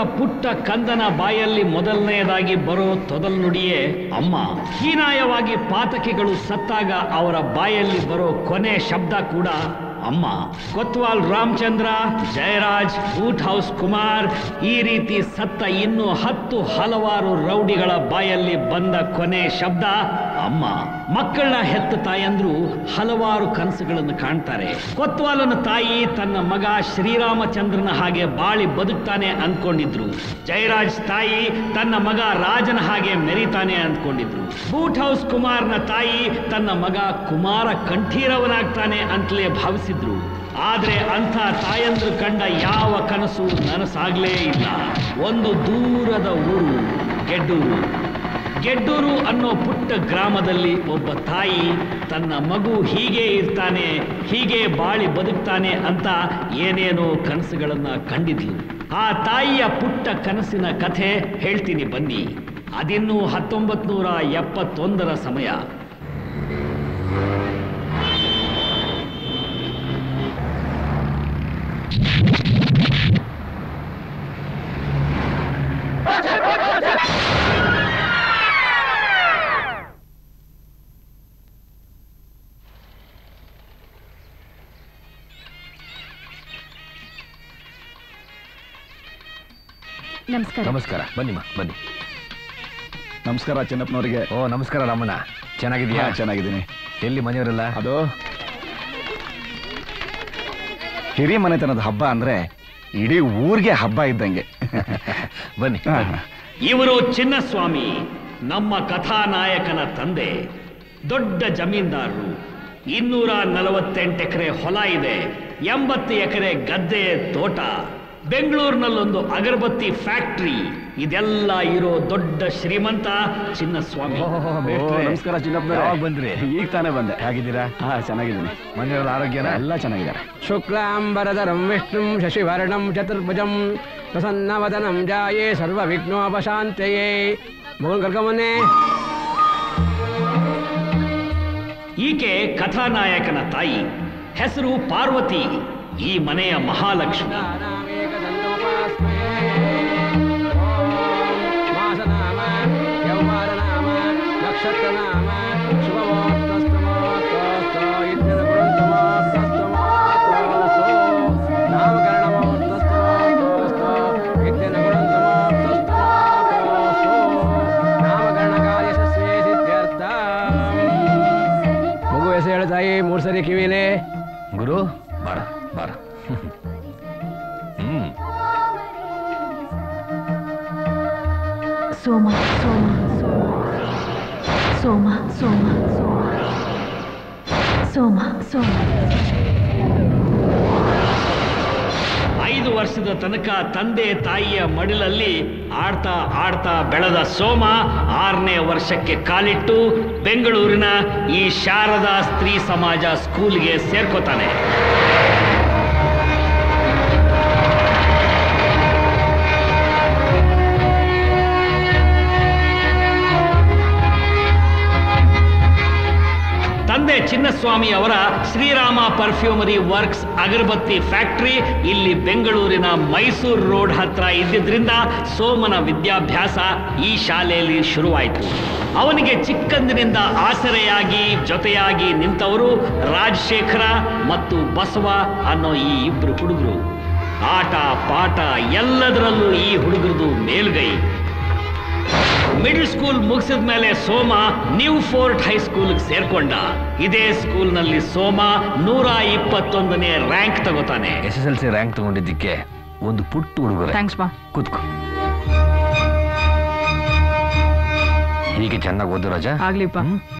ಪುಟ್ಟ ಕಂದನ ಬಾಯಲ್ಲಿ ಮೊದಲನೆಯದಾಗಿ ಬರೋ ತೊದಲ್ ನುಡಿಯೇ ಅಮ್ಮ ಹೀನಾಯವಾಗಿ ಪಾತಕಿಗಳು ಸತ್ತಾಗ ಅವರ ಬಾಯಲ್ಲಿ ಬರೋ ಕೊನೆ ಶಬ್ದ ಕೂಡ ಅಮ್ಮ ಕೊತ್ವಾಲ್ ರಾಮಚಂದ್ರ ಜಯರಾಜ್ ಬೂಟ್ ಹೌಸ್ ಕುಮಾರ್ ಈ ರೀತಿ ಸತ್ತ ಇನ್ನು ಹತ್ತು ಹಲವಾರು ರೌಡಿಗಳ ಬಾಯಲ್ಲಿ ಬಂದ ಕೊನೆ ಶಬ್ದ ಅಮ್ಮ ಮಕ್ಕಳನ್ನ ಹೆತ್ತ ತಾಯಂದ್ರು ಹಲವಾರು ಕನಸುಗಳನ್ನು ಕಾಣ್ತಾರೆ ಕೊತ್ವಾಲನ ತಾಯಿ ತನ್ನ ಮಗ ಶ್ರೀರಾಮಚಂದ್ರನ ಹಾಗೆ ಬಾಳಿ ಬದುಕ್ತಾನೆ ಅಂದ್ಕೊಂಡಿದ್ರು ಜಯರಾಜ್ ತಾಯಿ ತನ್ನ ಮಗ ರಾಜನ ಹಾಗೆ ಮೆರಿತಾನೆ ಅಂದ್ಕೊಂಡಿದ್ರು ಬೂಟ್ ಹೌಸ್ ಕುಮಾರ್ನ ತಾಯಿ ತನ್ನ ಮಗ ಕುಮಾರ ಕಂಠೀರವನಾಗ್ತಾನೆ ಅಂತಲೇ ಭಾವಿಸಿದ್ರು ಆದ್ರೆ ಅಂಥ ತಾಯಂದ್ರು ಕಂಡ ಯಾವ ಕನಸು ನನಸಾಗ್ಲೇ ಇಲ್ಲ ಒಂದು ದೂರದ ಊರು ಗೆಡ್ಡೂರು ಗೆಡ್ಡೂರು ಅನ್ನೋ ಪುಟ್ಟ ಗ್ರಾಮದಲ್ಲಿ ಒಬ್ಬ ತಾಯಿ ತನ್ನ ಮಗು ಹೀಗೆ ಇರ್ತಾನೆ ಹೀಗೆ ಬಾಳಿ ಬದುಕ್ತಾನೆ ಅಂತ ಏನೇನೋ ಕನಸುಗಳನ್ನ ಕಂಡಿದ್ಲು ಆ ತಾಯಿಯ ಪುಟ್ಟ ಕನಸಿನ ಕಥೆ ಹೇಳ್ತೀನಿ ಬನ್ನಿ ಅದಿನ್ನೂ ಹತ್ತೊಂಬತ್ ನೂರ ಎಪ್ಪತ್ತೊಂದರ ಸಮಯ ನಮಸ್ಕಾರ ನಮಸ್ಕಾರ ಬನ್ನಿಮ್ಮ ಬನ್ನಿ ನಮಸ್ಕಾರ ಚೆನ್ನಪ್ಪನವರಿಗೆ ಓ ನಮಸ್ಕಾರ ರಾಮಣ್ಣ ಚೆನ್ನಾಗಿದ್ಯಾ ಚೆನ್ನಾಗಿದ್ದೀನಿ ಎಲ್ಲಿ ಮನೆಯವರೆಲ್ಲ ಅದು ಹಿರಿಯ ಮನೆತನದ ಹಬ್ಬ ಅಂದ್ರೆ ಇಡೀ ಊರಿಗೆ ಹಬ್ಬ ಇದ್ದಂಗೆ ಬನ್ನಿ ಹಾ. ಇವರು ಚಿನ್ನಸ್ವಾಮಿ ನಮ್ಮ ಕಥಾನಾಯಕನ ತಂದೆ ದೊಡ್ಡ ಜಮೀನ್ದಾರರು ಇನ್ನೂರ ನಲವತ್ತೆಂಟು ಎಕರೆ ಹೊಲ ಇದೆ ಎಂಬತ್ತು ಎಕರೆ ಗದ್ದೆ ತೋಟ ಬೆಂಗಳೂರಿನಲ್ಲೊಂದು ಅಗರಬತ್ತಿ ಫ್ಯಾಕ್ಟ್ರಿ ಇದೆಲ್ಲ ಇರೋ ದೊಡ್ಡ ಶ್ರೀಮಂತ ಚಿನ್ನಸ್ವಾಮಿ ಓ, ನಮಸ್ಕಾರ ಚಿನ್ನಪ್ಪನವರೇ. ಯಾವಾಗ ಬಂದ್ರಿ ಈಗ ತಾನೇ ಬಂದೆ ಹೇಗಿದ್ದೀರಾ ಹಾ ಚೆನ್ನಾಗಿದ್ದೀನಿ ಮನೆಯವರ ಆರೋಗ್ಯನ ಎಲ್ಲ ಚೆನ್ನಾಗಿದ್ದಾರೆ ಶುಕ್ಲಾಂಬರಧರಂ ವಿಷ್ಣುಂ ಶಶಿವರ್ಣಂ ಚತುರ್ಭುಜಂ ಪ್ರಸನ್ನವದನಂ ಜಾಯೇ ಸರ್ವವಿಘ್ನೋಪಶಾಂತಯೇ ಮಗನ್ ಕರ್ಕೊಂಬನ್ನಿ ಈಕೆ ಕಥಾನಾಯಕನ ತಾಯಿ ಹೆಸರು ಪಾರ್ವತಿ ಈ ಮನೆಯ ಮಹಾಲಕ್ಷ್ಮಿ ಮಾಸನಾಮ ಯೌವಾರನಾಮ ನಕ್ಷತ್ರನಾಮ ಶುಭಮೋರ್ತಸ್ತಮೋರ್ತಸ್ತ ಇತ್ಯದ ಗುಣಂತಮೋರ್ತಸ್ತಮೋರ್ತಸ್ತು ನಾಮಕರಣಮೋರ್ತಸ್ತಮೋರ್ತಸ್ತು ಇತ್ಯದ ಗುಣಂತಮೋರ್ತಸ್ತಮೋರ್ತಸ್ತು ನಾಮಕರಣಕಾರ್ಯ ಯಶಸ್ವೇ ಸಿದ್ಧ್ಯರ್ಥ ಮಗು ಹೆಸರು ಹೇಳು ತಾಯಿ ಮೂರು ಸರಿ ಕಿವಿಲೆ ಗುರು ಬಾರ ಬಾರ ಹ್ಮ್ ಸೋಮ ಸೋಮ ಸೋಮ ಸೋಮ ಸೋಮ ಸೋಮ ಐದು ವರ್ಷದ ತನಕ ತಂದೆ ತಾಯಿಯ ಮಡಿಲಲ್ಲಿ ಆಡ್ತಾ ಆಡ್ತಾ ಬೆಳೆದ ಸೋಮ ಆರನೇ ವರ್ಷಕ್ಕೆ ಕಾಲಿಟ್ಟು ಬೆಂಗಳೂರಿನ ಈ ಶಾರದಾ ಸ್ತ್ರೀ ಸಮಾಜ ಸ್ಕೂಲ್ಗೆ ಸೇರ್ಕೋತಾನೆ ತಂದೆ ಚಿನ್ನಸ್ವಾಮಿ ಅವರ Srirama perfumery works agarbatti factory ಇಲ್ಲಿ ಬೆಂಗಳೂರಿನ ಮೈಸೂರು ರೋಡ್ ಹತ್ರ ಇದ್ದಿದ್ರಿಂದ ಸೋಮನ ವಿದ್ಯಾಭ್ಯಾಸ ಈ ಶಾಲೆಯಲ್ಲಿ ಶುರುವಾಯಿತು ಅವನಿಗೆ ಚಿಕ್ಕಂದಿನಿಂದ ಆಸರೆಯಾಗಿ ಜೊತೆಯಾಗಿ ನಿಂತವರು ರಾಜಶೇಖರ ಮತ್ತು ಬಸವ ಅನ್ನೋ ಈ ಇಬ್ರು ಹುಡುಗರು ಆಟ ಪಾಠ ಎಲ್ಲದರಲ್ಲೂ ಈ ಹುಡುಗರದು ಮೇಲ್ಗೈ ಮಿಡ್ಲ್ ಸ್ಕೂಲ್ ಮುಗಿಸಿದ ಮೇಲೆ ಸೋಮ ನ್ಯೂ ಫೋರ್ಟ್ ಹೈಸ್ಕೂಲ್ಗೆ ಸೇರ್ಕೊಂಡ ಇದೇ ಸ್ಕೂಲ್ನಲ್ಲಿ ಸೋಮ ನೂರ ಇಪ್ಪತ್ತೊಂದನೇ ರ್ಯಾಂಕ್ ತಗೋತಾನೆ S S L C rank ತಗೊಂಡಿದ್ದಕ್ಕೆ ಒಂದು ಪುಟ್ಟ ಹುಡುಗರ ಥ್ಯಾಂಕ್ಸ್ ಬಾ ಕೂತ್ಕೋ ಹೀಗೆ ಚೆನ್ನಾಗಿ ಓದು ರಾಜ ಆಗ್ಲಿಪ್ಪ ಹ್ಮ್?